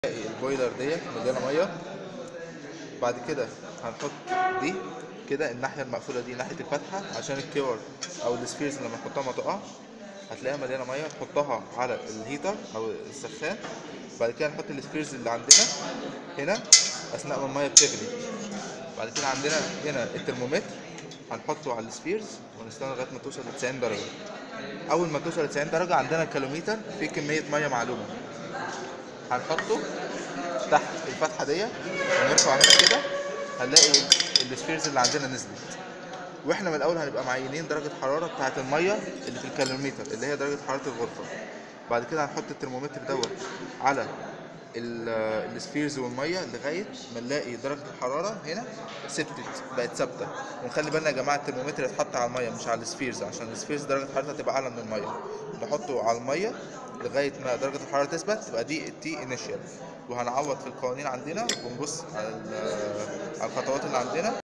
البويلر ديت مليانه ميه بعد كده هنحط دي كده الناحيه المقفوله دي ناحيه الفتحه عشان الكور او السفيرز لما نحطها ما تقعش هتلاقيها مليانه ميه نحطها على الهيتر او السخان بعد كده نحط السفيرز اللي عندنا هنا اثناء ما الميه بتغلي بعد كده عندنا هنا الترمومتر هنحطه على السفيرز ونستنى لغايه ما توصل ل 90 درجه اول ما توصل ل 90 درجه عندنا كالوميتر فيه كميه ميه معلومه هنحطه تحت الفتحه ديت ونرفع هنا كده هنلاقي السفيرز اللي عندنا نزلت واحنا من الاول هنبقى معينين درجه الحراره بتاعه الميه اللي في الكالوميتر اللي هي درجه حراره الغرفه بعد كده هنحط الترمومتر دوت على ال- السفيرز والميه لغايه ما نلاقي درجه الحراره هنا ثبتت بقت ثابته ونخلي بالنا يا جماعه الترمومتر يتحط على الميه مش على السفيرز عشان السفيرز درجه حرارتها تبقى اعلى من الميه نحطه على الميه لغايه ما درجه الحراره تثبت تبقى دي التي انيشال وهنعوض في القوانين عندنا ونبص على ال- على الخطوات اللي عندنا